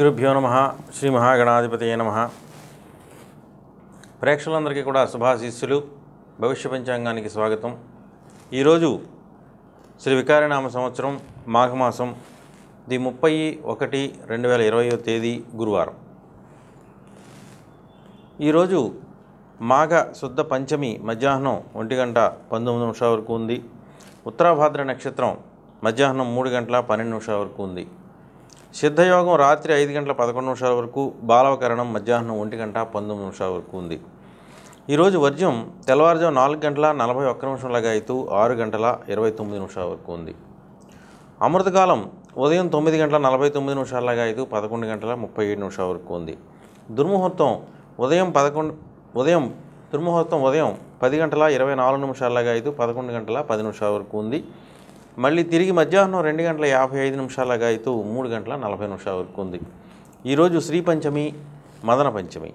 గురుభ్యో నమ శ్రీ మహాగణాధిపతి నమ ప్రేక్షకులందరికీ కూడా శుభాశీస్సులు భవిష్య పంచాంగానికి స్వాగతం ఈరోజు శ్రీ వికారనామ సంవత్సరం మాఘమాసం ది ముప్పై ఒకటి రెండు వేల ఇరవయో తేదీ గురువారం ఈరోజు మాఘ శుద్ధ పంచమి మధ్యాహ్నం ఒంటి గంట పంతొమ్మిది నిమిషాల వరకు ఉంది ఉత్తరాభాద్ర నక్షత్రం మధ్యాహ్నం మూడు గంటల పన్నెండు నిమిషాల వరకు ఉంది సిద్ధయోగం రాత్రి ఐదు గంటల పదకొండు నిమిషాల వరకు బాలవకరణం మధ్యాహ్నం ఒంటి గంట పంతొమ్మిది నిమిషాల వరకు ఉంది ఈరోజు వర్జ్యం తెల్లవారుజాము నాలుగు గంటల నలభై ఒక్క నిమిషంలాగా అయితే ఆరు గంటల ఇరవై తొమ్మిది నిమిషాల వరకు ఉంది అమృతకాలం ఉదయం తొమ్మిది గంటల నలభై తొమ్మిది నిమిషాలగా అయితే పదకొండు గంటల ముప్పై ఏడు నిమిషాల వరకు ఉంది దుర్ముహూర్తం ఉదయం పదకొండు ఉదయం దుర్ముహూర్తం ఉదయం పది గంటల ఇరవై నాలుగు నిమిషాలగా అయితే పదకొండు గంటల పది నిమిషాల వరకు ఉంది మళ్ళీ తిరిగి మధ్యాహ్నం రెండు గంటల యాభై ఐదు నిమిషాలగా అయితే మూడు గంటల నలభై నిమిషాల వరకు ఉంది ఈరోజు శ్రీ పంచమి మదన పంచమి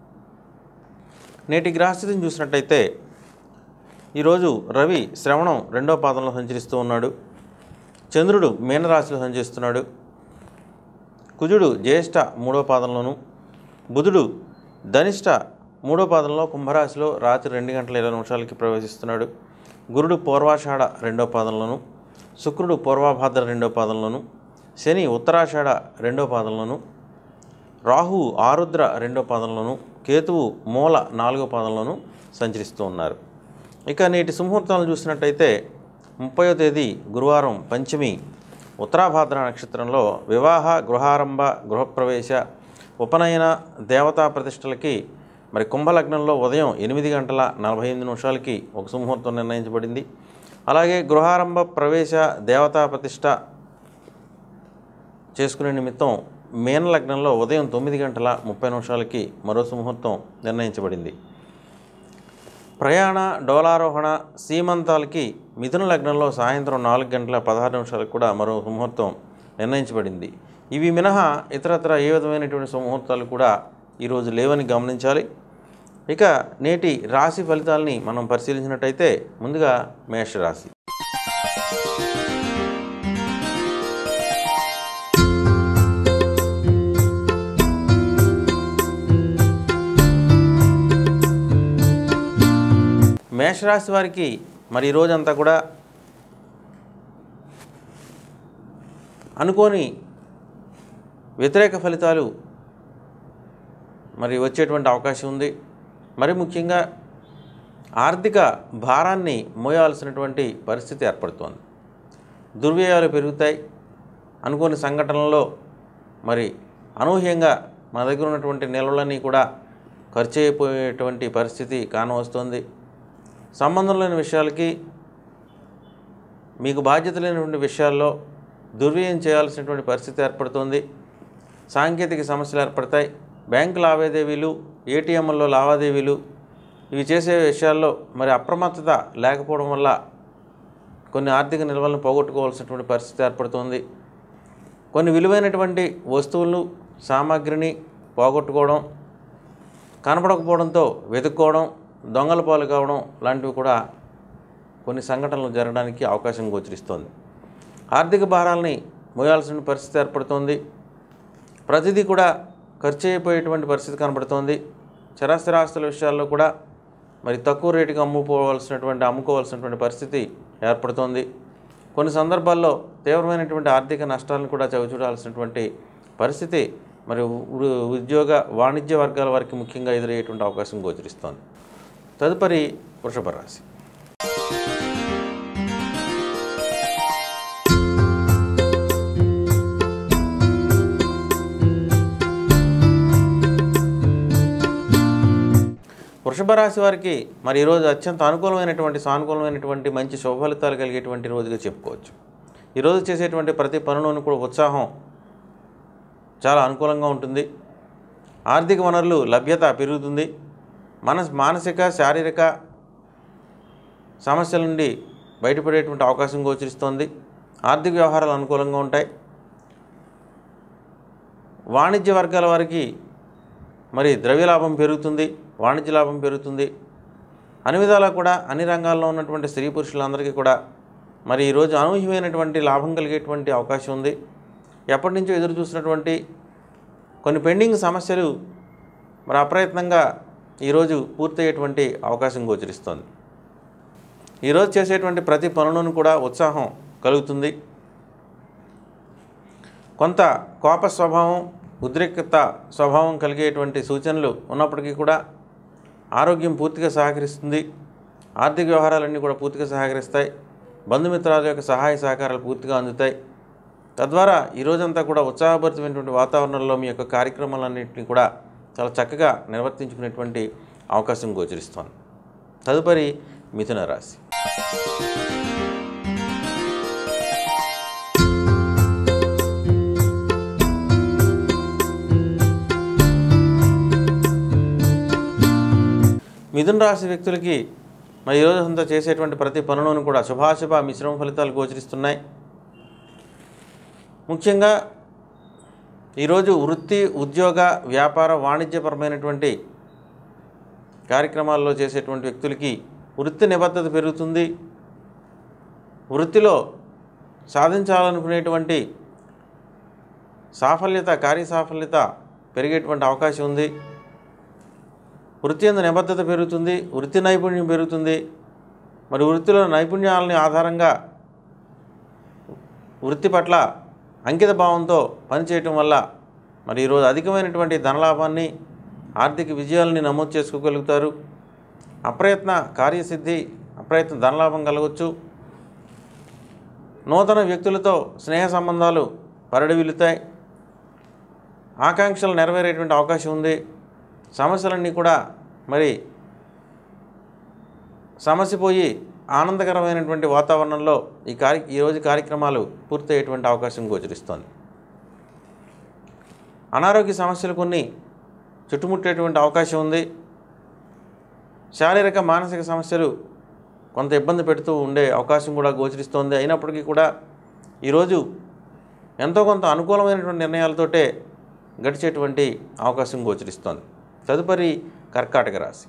నేటి గ్రహస్థితిని చూసినట్టయితే ఈరోజు రవి శ్రవణం రెండో పాదంలో సంచరిస్తూ ఉన్నాడు చంద్రుడు మీనరాశిలో సంచరిస్తున్నాడు కుజుడు జ్యేష్ఠ మూడో పాదంలోను బుధుడు ధనిష్ట మూడో పాదంలో కుంభరాశిలో రాత్రి రెండు గంటల ఇరవై నిమిషాలకి ప్రవేశిస్తున్నాడు గురుడు పూర్వాషాఢ రెండో పాదంలోను శుక్రుడు పూర్వాభాద్ర రెండో పాదంలోను శని ఉత్తరాషాఢ రెండో పాదంలోను రాహు ఆరుద్ర రెండో పాదంలోను కేతువు మూల నాలుగో పాదంలోను సంచరిస్తూ ఉన్నారు ఇక నేటి సుముహూర్తాలను చూసినట్టయితే ముప్పయో తేదీ గురువారం పంచమి ఉత్తరాభాద్ర నక్షత్రంలో వివాహ గృహారంభ గృహప్రవేశ ఉపనయన దేవతా ప్రతిష్టలకి మరి కుంభలగ్నంలో ఉదయం ఎనిమిది గంటల నలభై ఎనిమిది నిమిషాలకి ఒక సుముహూర్తం నిర్ణయించబడింది అలాగే గృహారంభ ప్రవేశ దేవతా ప్రతిష్ట చేసుకునే నిమిత్తం మీన లగ్నంలో ఉదయం తొమ్మిది గంటల ముప్పై నిమిషాలకి మరో సుముహూర్తం నిర్ణయించబడింది ప్రయాణ డోలారోహణ సీమంతాలకి మిథున లగ్నంలో సాయంత్రం నాలుగు గంటల పదహారు నిమిషాలకు కూడా మరో ముహూర్తం నిర్ణయించబడింది ఇవి మినహా ఇతరత్ర ఏ విధమైనటువంటి సుముహూర్తాలు కూడా ఈరోజు లేవని గమనించాలి ఇక నేటి రాశి ఫలితాలని మనం పరిశీలించినట్టయితే ముందుగా మేషరాశి మేషరాశి వారికి మరి ఈ రోజంతా కూడా అనుకోని వ్యతిరేక ఫలితాలు మరి వచ్చేటువంటి అవకాశం ఉంది మరి ముఖ్యంగా ఆర్థిక భారాన్ని మోయాల్సినటువంటి పరిస్థితి ఏర్పడుతోంది దుర్వ్యయాలు పెరుగుతాయి అనుకోని సంఘటనలలో మరి అనూహ్యంగా మన దగ్గర ఉన్నటువంటి నిల్వలన్నీ కూడా ఖర్చు అయిపోయేటువంటి పరిస్థితి కానవస్తోంది సంబంధం లేని విషయాలకి మీకు బాధ్యత లేనటువంటి విషయాల్లో దుర్వ్యయం చేయాల్సినటువంటి పరిస్థితి ఏర్పడుతుంది సాంకేతిక సమస్యలు ఏర్పడతాయి బ్యాంకు లావాదేవీలు ఏటీఎంల్లో లావాదేవీలు ఇవి చేసే విషయాల్లో మరి అప్రమత్తత లేకపోవడం వల్ల కొన్ని ఆర్థిక నిల్వలను పోగొట్టుకోవాల్సినటువంటి పరిస్థితి ఏర్పడుతుంది కొన్ని విలువైనటువంటి వస్తువులు సామాగ్రిని పోగొట్టుకోవడం కనపడకపోవడంతో వెతుక్కోవడం దొంగల పాలు కావడం లాంటివి కూడా కొన్ని సంఘటనలు జరగడానికి అవకాశం గోచరిస్తోంది ఆర్థిక భారాలని మోయాల్సిన పరిస్థితి ఏర్పడుతోంది ప్రతిదీ కూడా ఖర్చు అయిపోయేటువంటి పరిస్థితి కనబడుతోంది చరాస్థిరాస్తుల విషయాల్లో కూడా మరి తక్కువ రేటుకి అమ్ముకోవాల్సినటువంటి అమ్ముకోవాల్సినటువంటి పరిస్థితి ఏర్పడుతోంది కొన్ని సందర్భాల్లో తీవ్రమైనటువంటి ఆర్థిక నష్టాలను కూడా చవిచూడాల్సినటువంటి పరిస్థితి మరి ఉ- ఉద్యోగ వాణిజ్య వర్గాల వారికి ముఖ్యంగా ఎదురయ్యేటువంటి అవకాశం గోచరిస్తోంది తదుపరి వృషభ రాశి వృషభ రాశి వారికి మరి ఈరోజు అత్యంత అనుకూలమైనటువంటి సానుకూలమైనటువంటి మంచి శుభ ఫలితాలు కలిగేటువంటి రోజుగా చెప్పుకోవచ్చు ఈరోజు చేసేటువంటి ప్రతి పనిలోనూ కూడా ఉత్సాహం చాలా అనుకూలంగా ఉంటుంది ఆర్థిక వనరులు లభ్యత పెరుగుతుంది మనస్ మానసిక శారీరక సమస్యల నుండి బయటపడేటువంటి అవకాశం గోచరిస్తోంది ఆర్థిక వ్యవహారాలు అనుకూలంగా ఉంటాయి వాణిజ్య వర్గాల వారికి మరి ద్రవ్య లాభం పెరుగుతుంది వాణిజ్య లాభం పెరుగుతుంది అన్ని విధాలా కూడా అన్ని రంగాల్లో ఉన్నటువంటి స్త్రీ పురుషులందరికీ కూడా మరి ఈరోజు అనూహ్యమైనటువంటి లాభం కలిగేటువంటి అవకాశం ఉంది ఎప్పటి నుంచో ఎదురు చూసినటువంటి కొన్ని పెండింగ్ సమస్యలు మరి అప్రయత్నంగా ఈరోజు పూర్తయ్యేటువంటి అవకాశం గోచరిస్తోంది ఈరోజు చేసేటువంటి ప్రతి పనులను కూడా ఉత్సాహం కలుగుతుంది కొంత కోప స్వభావం ఉద్రిక్తత స్వభావం కలిగేటువంటి సూచనలు ఉన్నప్పటికీ కూడా ఆరోగ్యం పూర్తిగా సహకరిస్తుంది ఆర్థిక వ్యవహారాలన్నీ కూడా పూర్తిగా సహకరిస్తాయి బంధుమిత్రాల యొక్క సహాయ సహకారాలు పూర్తిగా అందుతాయి తద్వారా ఈ రోజంతా కూడా ఉత్సాహభరితమైనటువంటి వాతావరణంలో మీ యొక్క కార్యక్రమాలన్నింటినీ కూడా చాలా చక్కగా నిర్వర్తించుకునేటువంటి అవకాశం గోచరిస్తోంది తదుపరి మిథున రాశి మిథున రాశి వ్యక్తులకి మరి ఈరోజు అంతా చేసేటువంటి ప్రతి పనులను కూడా శుభాశుభ మిశ్రమ ఫలితాలు గోచరిస్తున్నాయి ముఖ్యంగా ఈరోజు వృత్తి ఉద్యోగ వ్యాపార వాణిజ్యపరమైనటువంటి కార్యక్రమాల్లో చేసేటువంటి వ్యక్తులకి వృత్తి నిబద్ధత పెరుగుతుంది వృత్తిలో సాధించాలనుకునేటువంటి సాఫల్యత కార్యసాఫల్యత పెరిగేటువంటి అవకాశం ఉంది వృత్తి అందు నిబద్ధత పెరుగుతుంది వృత్తి నైపుణ్యం పెరుగుతుంది మరి వృత్తిలో నైపుణ్యాలని ఆధారంగా వృత్తి పట్ల అంకిత భావంతో పనిచేయటం వల్ల మరి ఈరోజు అధికమైనటువంటి ధనలాభాన్ని ఆర్థిక విజయాలని నమోదు చేసుకోగలుగుతారు అప్రయత్న కార్యసిద్ధి అప్రయత్న ధనలాభం కలగవచ్చు నూతన వ్యక్తులతో స్నేహ సంబంధాలు పరిడవిల్లుతాయి ఆకాంక్షలు నెరవేరేటువంటి అవకాశం ఉంది సమస్యలన్నీ కూడా మరి సమసిపోయి ఆనందకరమైనటువంటి వాతావరణంలో ఈ కార్య ఈరోజు కార్యక్రమాలు పూర్తయ్యేటువంటి అవకాశం గోచరిస్తోంది అనారోగ్య సమస్యలు కొన్ని చుట్టుముట్టేటువంటి అవకాశం ఉంది శారీరక మానసిక సమస్యలు కొంత ఇబ్బంది పెడుతూ ఉండే అవకాశం కూడా గోచరిస్తోంది అయినప్పటికీ కూడా ఈరోజు ఎంతో కొంత అనుకూలమైనటువంటి నిర్ణయాలతోటే గడిచేటువంటి అవకాశం గోచరిస్తోంది తదుపరి కర్కాటక రాశి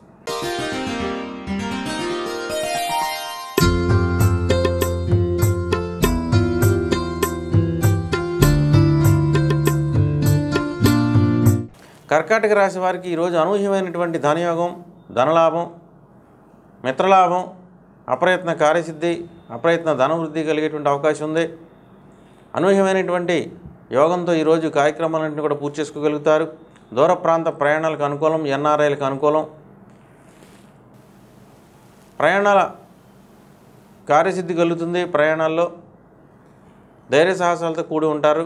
కర్కాటక రాశి వారికి ఈరోజు అనూహ్యమైనటువంటి ధనయోగం ధనలాభం మిత్రలాభం అప్రయత్న కార్యసిద్ధి అప్రయత్న ధనవృద్ధి కలిగేటువంటి అవకాశం ఉంది అనూహ్యమైనటువంటి యోగంతో ఈరోజు కార్యక్రమాలన్నింటినీ కూడా పూర్తి చేసుకోగలుగుతారు దూర ప్రాంత ప్రయాణాలకు అనుకూలం ఎన్ఆర్ఐలకు అనుకూలం ప్రయాణాల కార్యసిద్ధి కలుగుతుంది ప్రయాణాల్లో ధైర్య సాహసాలతో కూడి ఉంటారు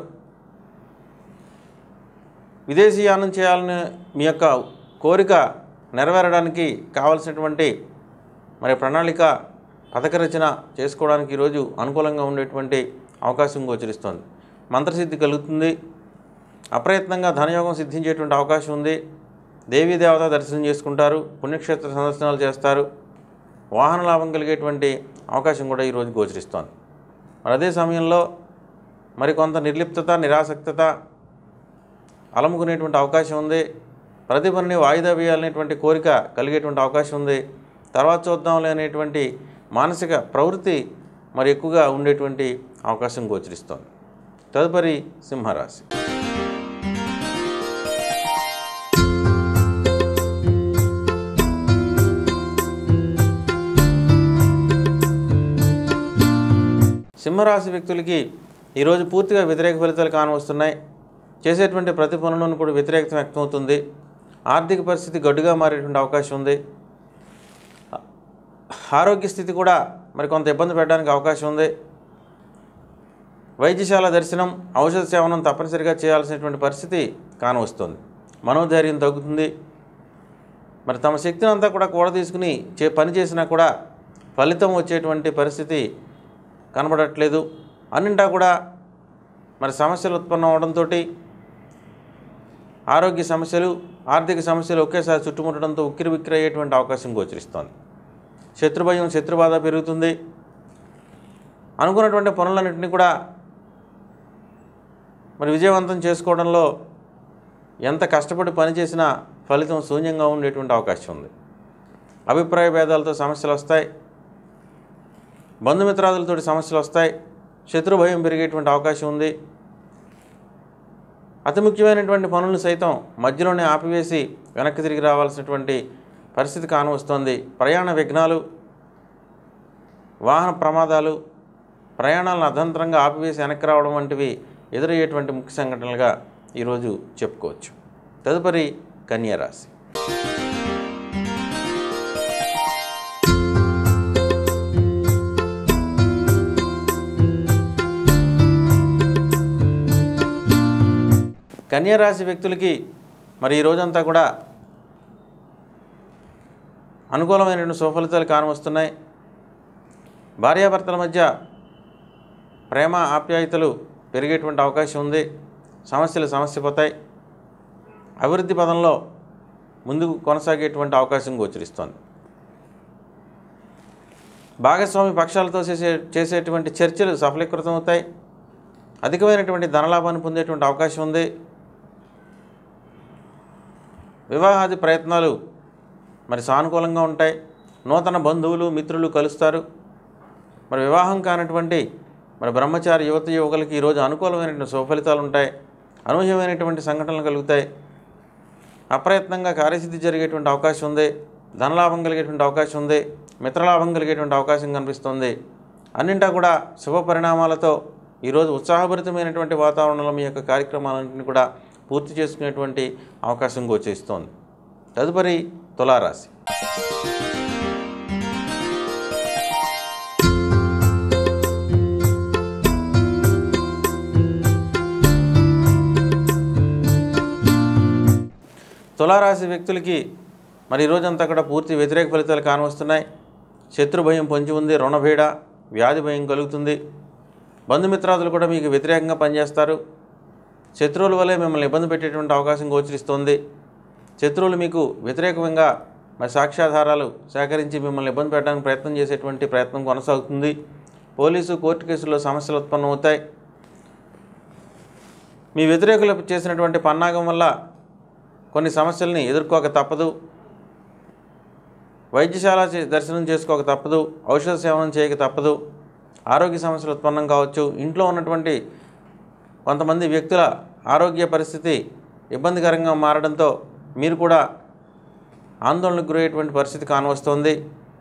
విదేశీయానం చేయాలని మీ యొక్క కోరిక నెరవేరడానికి కావలసినటువంటి మరి ప్రణాళిక పథక రచన చేసుకోవడానికి ఈరోజు అనుకూలంగా ఉండేటువంటి అవకాశం గోచరిస్తోంది మంత్రసిద్ధి కలుగుతుంది అప్రయత్నంగా ధనయోగం సిద్ధించేటువంటి అవకాశం ఉంది దేవీ దేవత దర్శనం చేసుకుంటారు పుణ్యక్షేత్ర సందర్శనాలు చేస్తారు వాహన లాభం కలిగేటువంటి అవకాశం కూడా ఈరోజు గోచరిస్తోంది మరి అదే సమయంలో మరి కొంత నిర్లిప్తత నిరాసక్తత అలముకునేటువంటి అవకాశం ఉంది ప్రతి పనిని వాయిదా వేయాలనేటువంటి కోరిక కలిగేటువంటి అవకాశం ఉంది తర్వాత చూద్దాంలే అనేటువంటి మానసిక ప్రవృత్తి మరి ఎక్కువగా ఉండేటువంటి అవకాశం గోచరిస్తోంది తదుపరి సింహరాశి సింహరాశి వ్యక్తులకి ఈరోజు పూర్తిగా వ్యతిరేక ఫలితాలు కానవస్తున్నాయి చేసేటువంటి ప్రతి పనులను కూడా వ్యతిరేకత వ్యక్తమవుతుంది ఆర్థిక పరిస్థితి గడ్డుగా మారేటువంటి అవకాశం ఉంది ఆరోగ్య స్థితి కూడా మరి కొంత ఇబ్బంది పెట్టడానికి అవకాశం ఉంది వైద్యశాల దర్శనం ఔషధ సేవనం తప్పనిసరిగా చేయాల్సినటువంటి పరిస్థితి కానవస్తుంది మనోధైర్యం తగ్గుతుంది మరి తమ శక్తిని అంతా కూడా కూడ తీసుకుని చే పని చేసినా కూడా ఫలితం వచ్చేటువంటి పరిస్థితి కనబడట్లేదు అన్నింటా కూడా మరి సమస్యలు ఉత్పన్నం అవడంతో ఆరోగ్య సమస్యలు ఆర్థిక సమస్యలు ఒకేసారి చుట్టుముట్టడంతో ఉక్కిరి బిక్కిరి అయ్యేటువంటి అవకాశం గోచరిస్తోంది శత్రుభయం శత్రుబాధ పెరుగుతుంది అనుకున్నటువంటి పనులన్నింటినీ కూడా మరి విజయవంతం చేసుకోవడంలో ఎంత కష్టపడి పనిచేసినా ఫలితం శూన్యంగా ఉండేటువంటి అవకాశం ఉంది అభిప్రాయ భేదాలతో సమస్యలు వస్తాయి బంధుమిత్రాదులతో సమస్యలు వస్తాయి శత్రు భయం పెరిగేటువంటి అవకాశం ఉంది అతి ముఖ్యమైనటువంటి పనులను సైతం మధ్యలోనే ఆపివేసి వెనక్కి తిరిగి రావాల్సినటువంటి పరిస్థితి కానవస్తోంది ప్రయాణ విఘ్నాలు వాహన ప్రమాదాలు ప్రయాణాలను అర్ధంతరంగా ఆపివేసి వెనక్కి రావడం వంటివి ఎదురయ్యేటువంటి ముఖ్య సంఘటనలుగా ఈరోజు చెప్పుకోవచ్చు తదుపరి కన్యా రాశి కన్యా రాశి వ్యక్తులకి మరి ఈ రోజంతా కూడా అనుకూలమైనటువంటి సుఫలితాలు కానవస్తున్నాయి భార్యాభర్తల మధ్య ప్రేమ ఆప్యాయతలు పెరిగేటువంటి అవకాశం ఉంది సమస్యలు సమస్య పోతాయి అభివృద్ధి పదంలో ముందుకు కొనసాగేటువంటి అవకాశం గోచరిస్తోంది భాగస్వామి పక్షాలతో చేసే చేసేటువంటి చర్చలు సఫలీకృతం అవుతాయి అధికమైనటువంటి ధనలాభాన్ని పొందేటువంటి అవకాశం ఉంది వివాహాది ప్రయత్నాలు మరి సానుకూలంగా ఉంటాయి నూతన బంధువులు మిత్రులు కలుస్తారు మరి వివాహం కానటువంటి మరి బ్రహ్మచారి యువత యువకులకి ఈరోజు అనుకూలమైనటువంటి సుఫలితాలు ఉంటాయి అనూహ్యమైనటువంటి సంఘటనలు కలుగుతాయి అప్రయత్నంగా కార్యసిద్ధి జరిగేటువంటి అవకాశం ఉంది ధనలాభం కలిగేటువంటి అవకాశం ఉంది మిత్రలాభం కలిగేటువంటి అవకాశం కనిపిస్తుంది అన్నింటా కూడా శుభ పరిణామాలతో ఈరోజు ఉత్సాహభరితమైనటువంటి వాతావరణంలో మీ యొక్క కార్యక్రమాలన్నింటినీ కూడా పూర్తి చేసుకునేటువంటి అవకాశం గోచరిస్తోంది తదుపరి తులారాశి తులారాశి వ్యక్తులకి మరి ఈ రోజంతా కూడా పూర్తి వ్యతిరేక ఫలితాలు కానవస్తున్నాయి శత్రు భయం పొంచి ఉంది రుణభీడ వ్యాధి భయం కలుగుతుంది బంధుమిత్రాదులు కూడా మీకు వ్యతిరేకంగా పనిచేస్తారు శత్రువుల వల్లే మిమ్మల్ని ఇబ్బంది పెట్టేటువంటి అవకాశం గోచరిస్తోంది శత్రువులు మీకు వ్యతిరేకంగా మరి సాక్ష్యాధారాలు సేకరించి మిమ్మల్ని ఇబ్బంది పెట్టడానికి ప్రయత్నం చేసేటువంటి ప్రయత్నం కొనసాగుతుంది పోలీసు కోర్టు కేసుల్లో సమస్యలు ఉత్పన్నమవుతాయి మీ వ్యతిరేకులు చేసినటువంటి పన్నాగం వల్ల కొన్ని సమస్యల్ని ఎదుర్కోక తప్పదు వైద్యశాల చే- దర్శనం చేసుకోక తప్పదు ఔషధ సేవనం చేయక తప్పదు ఆరోగ్య సమస్యలు ఉత్పన్నం కావచ్చు ఇంట్లో ఉన్నటువంటి కొంతమంది వ్యక్తుల ఆరోగ్య పరిస్థితి ఇబ్బందికరంగా మారడంతో మీరు కూడా ఆందోళనకు గురయ్యేటువంటి పరిస్థితి కానవస్తోంది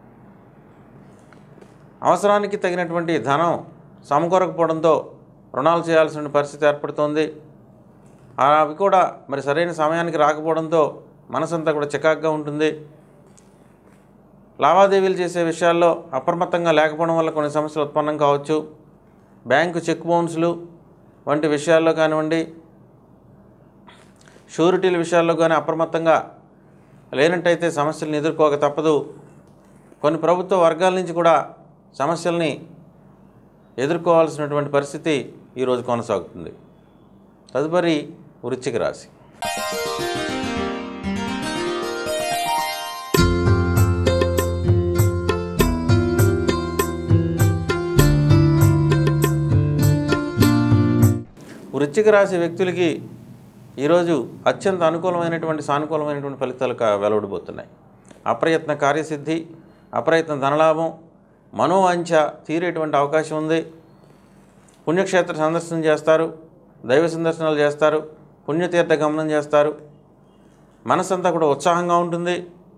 అవసరానికి తగినటువంటి ధనం సమకూరకపోవడంతో రుణాలు చేయాల్సిన పరిస్థితి ఏర్పడుతోంది ఆ అవి కూడా మరి సరైన సమయానికి రాకపోవడంతో మనసంతా కూడా చికాగ్గా ఉంటుంది లావాదేవీలు చేసే విషయాల్లో అప్రమత్తంగా లేకపోవడం వల్ల కొన్ని సమస్యలు ఉత్పన్నం కావచ్చు బ్యాంకు చెక్ బౌన్స్లు వంటి విషయాల్లో కానివ్వండి షూరిటీల విషయాల్లో కానీ అప్రమత్తంగా లేనట్టయితే సమస్యలను ఎదుర్కోక తప్పదు కొన్ని ప్రభుత్వ వర్గాల నుంచి కూడా సమస్యల్ని ఎదుర్కోవాల్సినటువంటి పరిస్థితి ఈరోజు కొనసాగుతుంది తదుపరి వృశ్చిక రాశి వృశ్చిక రాశి వ్యక్తులకి ఈరోజు అత్యంత అనుకూలమైనటువంటి సానుకూలమైనటువంటి ఫలితాలు కా- వెలువడబోతున్నాయి అప్రయత్న కార్యసిద్ధి అప్రయత్న ధనలాభం మనోవాంఛ తీరేటువంటి అవకాశం ఉంది పుణ్యక్షేత్ర సందర్శన చేస్తారు దైవ సందర్శనాలు చేస్తారు పుణ్యతీర్థ గమనం చేస్తారు మనసంతా కూడా ఉత్సాహంగా ఉంటుంది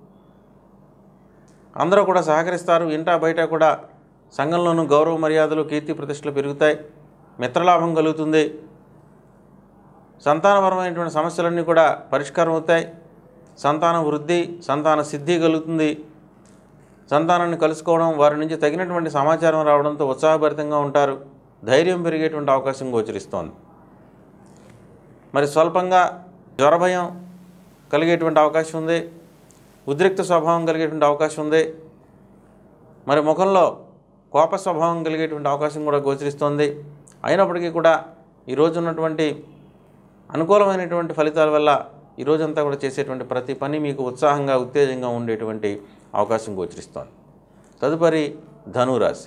అందరూ కూడా సహకరిస్తారు ఇంటా బయట కూడా సంఘంలోనూ గౌరవ మర్యాదలు కీర్తి ప్రతిష్టలు పెరుగుతాయి మిత్రలాభం కలుగుతుంది సంతానపరమైనటువంటి సమస్యలన్నీ కూడా పరిష్కారం అవుతాయి సంతాన వృద్ధి సంతాన సిద్ధి కలుగుతుంది సంతానాన్ని కలుసుకోవడం వారి నుంచి తగినటువంటి సమాచారం రావడంతో ఉత్సాహభరితంగా ఉంటారు ధైర్యం పెరిగేటువంటి అవకాశం గోచరిస్తోంది మరి స్వల్పంగా జ్వరభయం కలిగేటువంటి అవకాశం ఉంది ఉద్రిక్త స్వభావం కలిగేటువంటి అవకాశం ఉంది మరి ముఖంలో కోప స్వభావం కలిగేటువంటి అవకాశం కూడా గోచరిస్తోంది అయినప్పటికీ కూడా ఈరోజు ఉన్నటువంటి అనుకూలమైనటువంటి ఫలితాల వల్ల ఈ రోజంతా కూడా చేసేటువంటి ప్రతి పని మీకు ఉత్సాహంగా ఉత్తేజంగా ఉండేటువంటి అవకాశం గోచరిస్తోంది తదుపరి ధనురాశి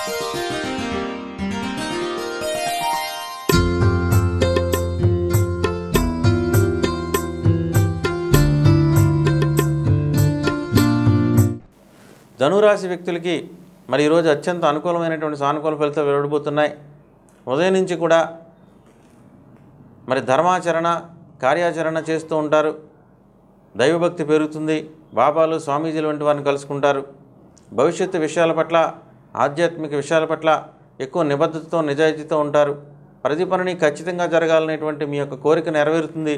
ధనురాశి వ్యక్తులకి మరి ఈరోజు అత్యంత అనుకూలమైనటువంటి సానుకూల ఫలితాలు వెలువడబోతున్నాయి ఉదయం నుంచి కూడా మరి ధర్మాచరణ కార్యాచరణ చేస్తూ ఉంటారు దైవభక్తి పెరుగుతుంది బాబాలు స్వామీజీలు వంటి వారిని కలుసుకుంటారు భవిష్యత్తు విషయాల పట్ల ఆధ్యాత్మిక విషయాల పట్ల ఎక్కువ నిబద్ధతతో నిజాయితీతో ఉంటారు ప్రతి పనిని ఖచ్చితంగా జరగాలనేటువంటి మీ యొక్క కోరిక నెరవేరుతుంది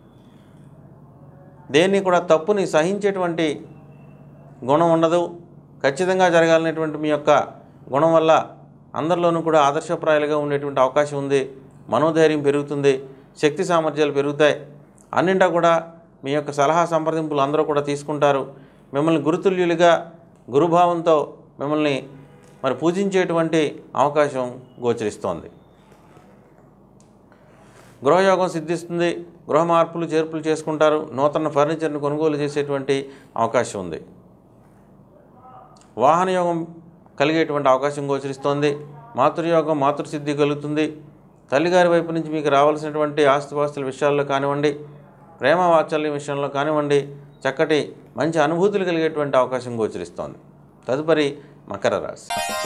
దేన్ని కూడా తప్పుని సహించేటువంటి గుణం ఉండదు ఖచ్చితంగా జరగాలనేటువంటి మీ యొక్క గుణం వల్ల అందరిలోనూ కూడా ఆదర్శప్రాయాలుగా ఉండేటువంటి అవకాశం ఉంది మనోధైర్యం పెరుగుతుంది శక్తి సామర్థ్యాలు పెరుగుతాయి అన్నింటా కూడా మీ యొక్క సలహా సంప్రదింపులు అందరూ కూడా తీసుకుంటారు మిమ్మల్ని గురుతుల్యులుగా గురుభావంతో మిమ్మల్ని మరి పూజించేటువంటి అవకాశం గోచరిస్తోంది గృహయోగం సిద్ధిస్తుంది గృహ మార్పులు చేర్పులు చేసుకుంటారు నూతన ఫర్నిచర్ను కొనుగోలు చేసేటువంటి అవకాశం ఉంది వాహన యోగం కలిగేటువంటి అవకాశం గోచరిస్తోంది మాతృయోగం మాతృసిద్ధి కలుగుతుంది తల్లిగారి వైపు నుంచి మీకు రావాల్సినటువంటి ఆస్తిపాస్తుల విషయాల్లో కానివ్వండి ప్రేమ వాత్సల్యం విషయంలో కానివ్వండి చక్కటి మంచి అనుభూతులు కలిగేటువంటి అవకాశం గోచరిస్తోంది తదుపరి మకర రాశి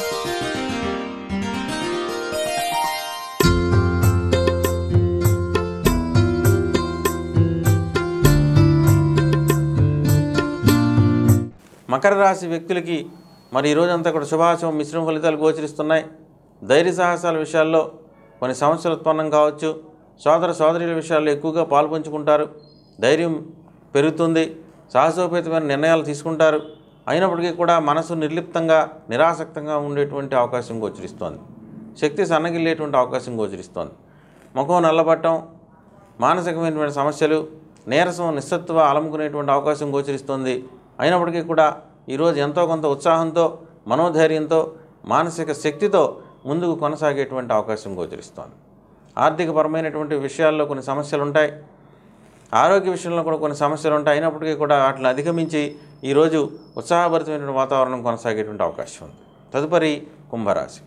మకర రాశి వ్యక్తులకి మరి ఈ రోజంతా కూడా శుభాశుభ మిశ్రమ ఫలితాలు గోచరిస్తున్నాయి ధైర్య సాహసాల విషయాల్లో కొన్ని సమస్యలు ఉత్పన్నం కావచ్చు సోదర సోదరుల విషయాల్లో ఎక్కువగా పాల్పంచుకుంటారు ధైర్యం పెరుగుతుంది సాహసోపేతమైన నిర్ణయాలు తీసుకుంటారు అయినప్పటికీ కూడా మనసు నిర్లిప్తంగా నిరాసక్తంగా ఉండేటువంటి అవకాశం గోచరిస్తోంది శక్తి సన్నగిల్లేటువంటి అవకాశం గోచరిస్తోంది ముఖం నల్లబట్టం మానసికమైనటువంటి సమస్యలు నీరసం నిస్సత్వ అలముకునేటువంటి అవకాశం గోచరిస్తుంది అయినప్పటికీ కూడా ఈరోజు ఎంతో కొంత ఉత్సాహంతో మనోధైర్యంతో మానసిక శక్తితో ముందుకు కొనసాగేటువంటి అవకాశం గోచరిస్తోంది ఆర్థికపరమైనటువంటి విషయాల్లో కొన్ని సమస్యలు ఉంటాయి ఆరోగ్య విషయంలో కూడా కొన్ని సమస్యలు ఉంటాయి అయినప్పటికీ కూడా వాటిని అధిగమించి ఈరోజు ఉత్సాహభరితమైనటువంటి వాతావరణం కొనసాగేటువంటి అవకాశం ఉంది తదుపరి కుంభరాశి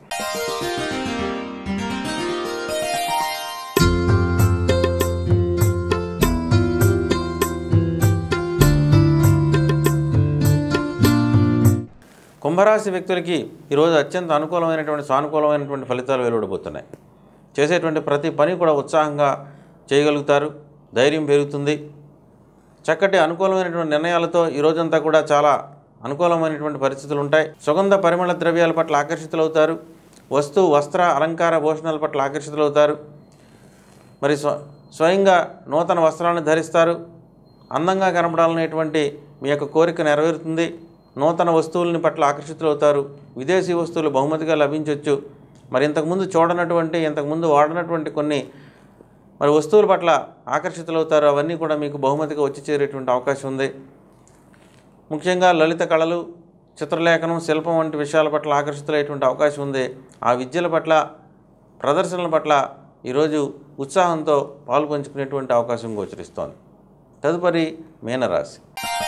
కుంభరాశి వ్యక్తులకి ఈరోజు అత్యంత అనుకూలమైనటువంటి సానుకూలమైనటువంటి ఫలితాలు వెలువడబోతున్నాయి చేసేటువంటి ప్రతి పని కూడా ఉత్సాహంగా చేయగలుగుతారు ధైర్యం పెరుగుతుంది చక్కటి అనుకూలమైనటువంటి నిర్ణయాలతో ఈ రోజంతా కూడా చాలా అనుకూలమైనటువంటి పరిస్థితులు ఉంటాయి సుగంధ పరిమళ ద్రవ్యాల పట్ల ఆకర్షితులవుతారు వస్తు వస్త్ర అలంకార భూషణాల పట్ల ఆకర్షితులవుతారు మరి స్వ స్వయంగా నూతన వస్త్రాలను ధరిస్తారు అందంగా కనపడాలనేటువంటి మీ యొక్క కోరిక నెరవేరుతుంది నూతన వస్తువులని పట్ల ఆకర్షితులవుతారు విదేశీ వస్తువులు బహుమతిగా లభించవచ్చు మరి ఇంతకుముందు చూడనటువంటి ఇంతకుముందు వాడనటువంటి కొన్ని మరి వస్తువుల పట్ల ఆకర్షితులవుతారు అవన్నీ కూడా మీకు బహుమతిగా వచ్చి చేరేటువంటి అవకాశం ఉంది ముఖ్యంగా లలిత కళలు చిత్రలేఖనం శిల్పం వంటి విషయాల పట్ల ఆకర్షితులయ్యేటువంటి అవకాశం ఉంది ఆ విద్యల పట్ల ప్రదర్శనల పట్ల ఈరోజు ఉత్సాహంతో పాలు పంచుకునేటువంటి అవకాశం గోచరిస్తోంది తదుపరి మీనరాశి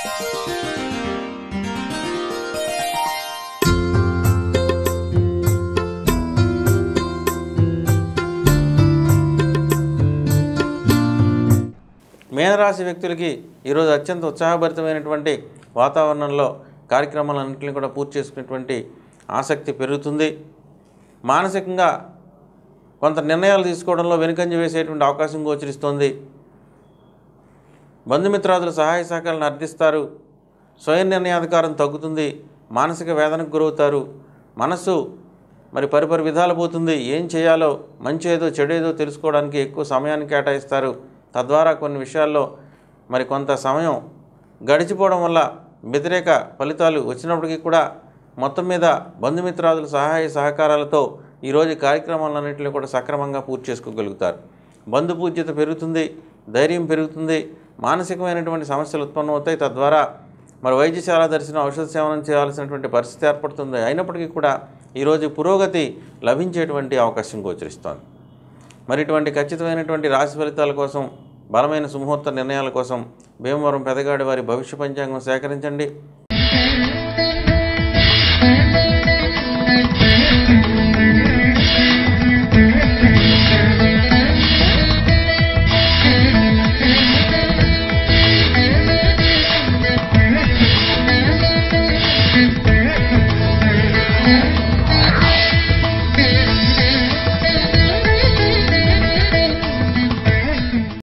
మీనరాశి వ్యక్తులకి ఈరోజు అత్యంత ఉత్సాహభరితమైనటువంటి వాతావరణంలో కార్యక్రమాలన్నింటినీ కూడా పూర్తి చేసుకునేటువంటి ఆసక్తి పెరుగుతుంది మానసికంగా కొంత నిర్ణయాలు తీసుకోవడంలో వెనుకంజ వేసేటువంటి అవకాశం గోచరిస్తోంది బంధుమిత్రాదుల సహాయ సహకారాలను అర్థిస్తారు స్వయం నిర్ణయాధికారం తగ్గుతుంది మానసిక వేదనకు గురవుతారు మనస్సు మరి పరిపరి విధాలు పోతుంది ఏం చేయాలో మంచి ఏదో చెడేదో తెలుసుకోవడానికి ఎక్కువ సమయాన్ని కేటాయిస్తారు తద్వారా కొన్ని విషయాల్లో మరి కొంత సమయం గడిచిపోవడం వల్ల వ్యతిరేక ఫలితాలు వచ్చినప్పటికీ కూడా మొత్తం మీద బంధుమిత్రాదుల సహాయ సహకారాలతో ఈరోజు కార్యక్రమాలన్నింటినీ కూడా సక్రమంగా పూర్తి చేసుకోగలుగుతారు బంధు పూజ్యత పెరుగుతుంది ధైర్యం పెరుగుతుంది మానసికమైనటువంటి సమస్యలు ఉత్పన్నమవుతాయి తద్వారా మరి వైద్యశాల దర్శనం ఔషధ సేవనం చేయాల్సినటువంటి పరిస్థితి ఏర్పడుతుంది అయినప్పటికీ కూడా ఈరోజు పురోగతి లభించేటువంటి అవకాశం గోచరిస్తోంది మరి ఇటువంటి ఖచ్చితమైనటువంటి రాశి ఫలితాల కోసం బలమైన సుముహూర్త నిర్ణయాల కోసం భీమవరం పెదగాడి వారి భవిష్య పంచాంగం సేకరించండి